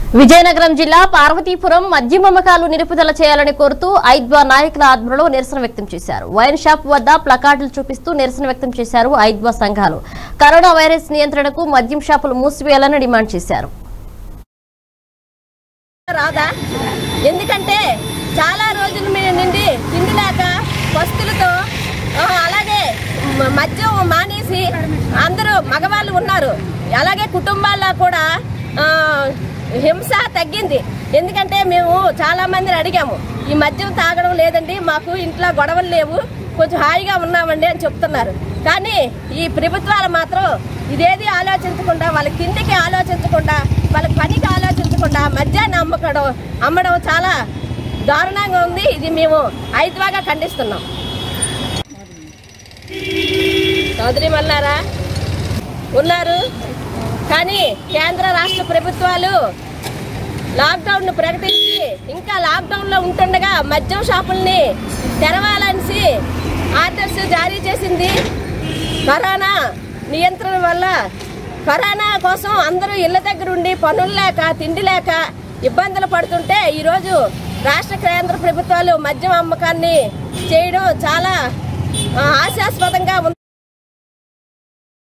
విజయనగరం జిల్లా పార్వతీపురం మద్యం అమ్మకాలు నిలుపుదల చేయాలని కోరుతూ ఐద్వా నాయకుల ఆధ్వర్యంలో నిరసన వ్యక్తం చేశారు వైన్ షాప్ వద్ద ప్లకార్డులు చూపిస్తూ నిరసన వ్యక్తం చేశారు ఐద్వా సంఘాలు కరోనా వైరస్ నియంత్రణకు మద్యం షాపులు మూసివేయాలని డిమాండ్ చేశారు రాదా ఎందుకంటే చాలా రోజుల మీద నుండి తిండి లేక పస్తులతో ఆ, అలాగే మ- మద్యం మానేసి అందరూ మగవాళ్ళు ఉన్నారు అలాగే కుటుంబాల్లో కూడా ఆ, హింస తగ్గింది ఎందుకంటే మేము చాలా మందిని అడిగాము ఈ మద్యం తాగడం లేదండి మాకు ఇంట్లో గొడవలు లేవు కొంచెం హాయిగా ఉన్నామండి అని చెప్తున్నారు కానీ ఈ ప్రభుత్వాలు మాత్రం ఇదేది ఆలోచించకుండా వాళ్ళ కిందికి ఆలోచించకుండా వాళ్ళ పనికి ఆలోచించకుండా మద్యాన్ని అమ్మకడం అమ్మడం చాలా దారుణంగా ఉంది ఇది మేము ఐద్వాగా ఖండిస్తున్నాం చౌదరి మల్లారా ఉన్నారు కానీ కేంద్ర రాష్ట్ర ప్రభుత్వాలు లాక్డౌన్ ప్రకటించి ఇంకా లాక్డౌన్ లో ఉంటుండగా మద్యం షాపుల్ని తెరవాలనేసి ఆర్డర్స్ జారీ చేసింది కరోనా నియంత్రణ వల్ల కరోనా కోసం అందరూ ఇళ్ల దగ్గర ఉండి పనులు లేక తిండి లేక ఇబ్బందులు పడుతుంటే ఈరోజు రాష్ట్ర కేంద్ర ప్రభుత్వాలు మద్యం అమ్మకాన్ని చేయడం చాలా ఆ, హాస్యాస్పదంగా ఉంది